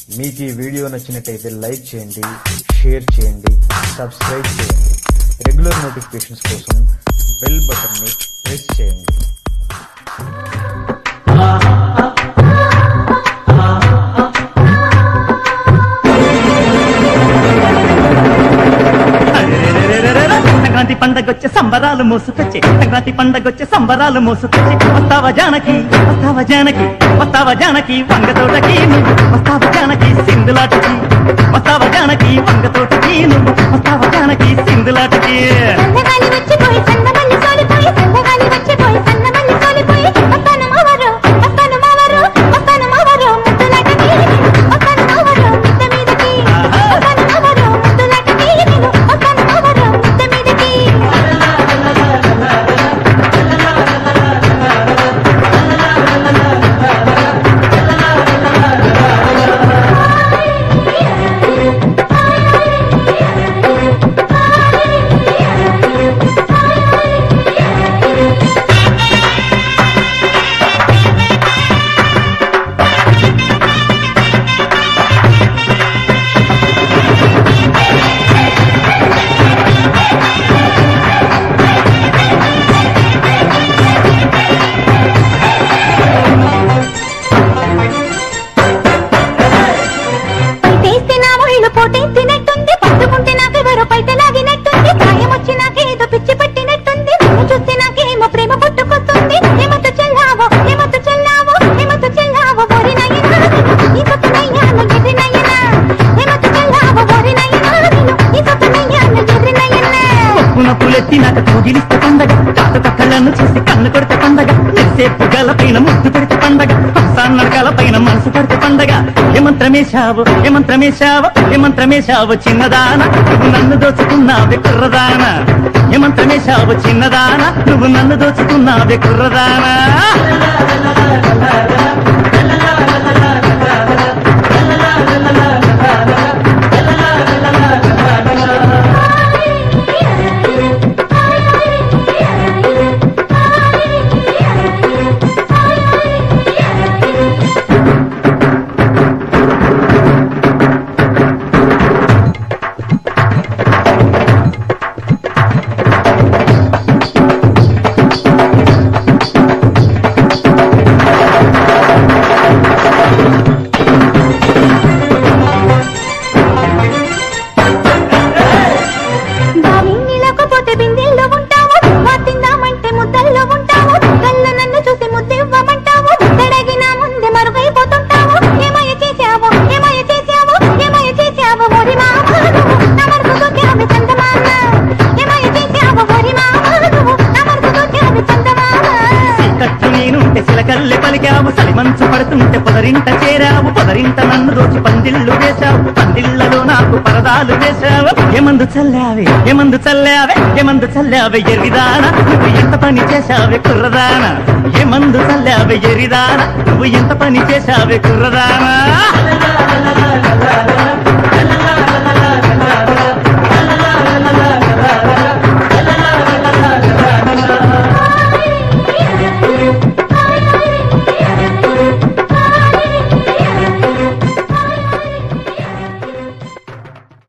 మీకు ఈ వీడియో నచ్చినట్టయితే లైక్ చేయండి షేర్ చేయండి సబ్స్క్రైబ్ చేయండి రెగ్యులర్ నోటిఫికేషన్స్ కోసం బెల్ బటన్ని ప్రెస్ చేయండి సంక్రాంతి పండగొచ్చే సంబరాలు మోసుకొచ్చే సంక్రాంతి పండగొచ్చే సంబరాలు మోసుకొచ్చే వస్తావా జానకి వస్తావా జానకి వస్తావా జానకి వంగ తోటకి నువ్వు వస్తావా జానకి సింధులాటకి వస్తావా జానకి వంగ తోటకి నువ్వు వస్తావా జానకి సింధులాటకి సన్నగాలి వచ్చిపోయి సన్నమల్లి సోలిపోయి సన్నగాలి వచ్చిపోయి సన్నమల్లి సోలిపోయి వస్తాను మావరు వస్తాను మావరు వస్తాను మావరు ముద్దులాటకి వస్తాను మావరు మిద్ద మీదకి వస్తాను మావరు ముద్దులాటకి నేను వస్తాను మావరు మిద్ద మీదకి పైటేస్తే నా ఒళ్ళు పోటెత్తినట్టుంది పట్టుకుంటే నాకెవరో పైట లాగినట్టుంది గాయం వచ్చి నాకేదో పిచ్చి పట్టినట్టుంది నిన్ను చూస్తే నాకేమో ప్రేమ పుట్టుకొస్తుంది ఏమతో చెల్లావో ఏమతో చెల్లావో ఏమతో చెల్లావో ఓరి నయ్యనా ఈ సొత్తు నయ్యాను ఎర్రి నయ్యనా ఏమతో చెల్లావో ఓరి నయ్యనా నేను ఈ సొత్తు నయ్యాను ఎర్రి నయ్యనా కొప్పున పులెత్తి నాకు తూగిలిస్తే పండగ కాటు కక్కలను చూసి కన్ను కొడితే పండగ ఎంతసేపు గల పైన ముద్దు పెడితే పండగ నడకల పైన మనసు పడితే పండగ ఏమంత్రమేశావు ఏమంత్రమేశావు ఏమంత్రమేశావు చిన్నదాన నువ్వు నన్ను దోచుకున్నావే కుర్రదాన ఏమంత్రమేశావు చిన్నదాన నువ్వు నన్ను దోచుకున్నావే కుర్రదానా బావిన్నీలకపోతే బిందెల్లో ఉంటావు మా తిందామంటే ముద్దల్లో ఉంటావు కళ్ళు నన్ను చూసి ముద్దివ్వమంటావు ముద్దడగిన ముందే మరుగైపోతుంటావు ఏమయ్య చేశావు ఏమయ్య చేశావు ఏమయ్య చేశావు ఓరి మామ నువ్వు నా మనసు దొక్కావి చందమామ ఏమయ్య చేశావు ఓరి మామ నువ్వు నా మనసు దొక్కావి చందమామ కట్టు నేనుంటే సిలకల్లె పలికావు సలిమంచు పడుతుంటే పొదరింట చేరావు పొదరింట నన్ను దోచి పందిళ్ళు వేశావు పందిళ్లలో నాకు పరదాలు వేశావు ఏమందు చల్లావే ఏమందు చల్లావే ఏమందు చల్లావే ఎరిదాన నువ్వు ఎంత పని చేశావే కుర్రదాన ఏమందు చల్లావే ఎరిదాన నువ్వు ఎంత పని చేశావే కుర్రదానా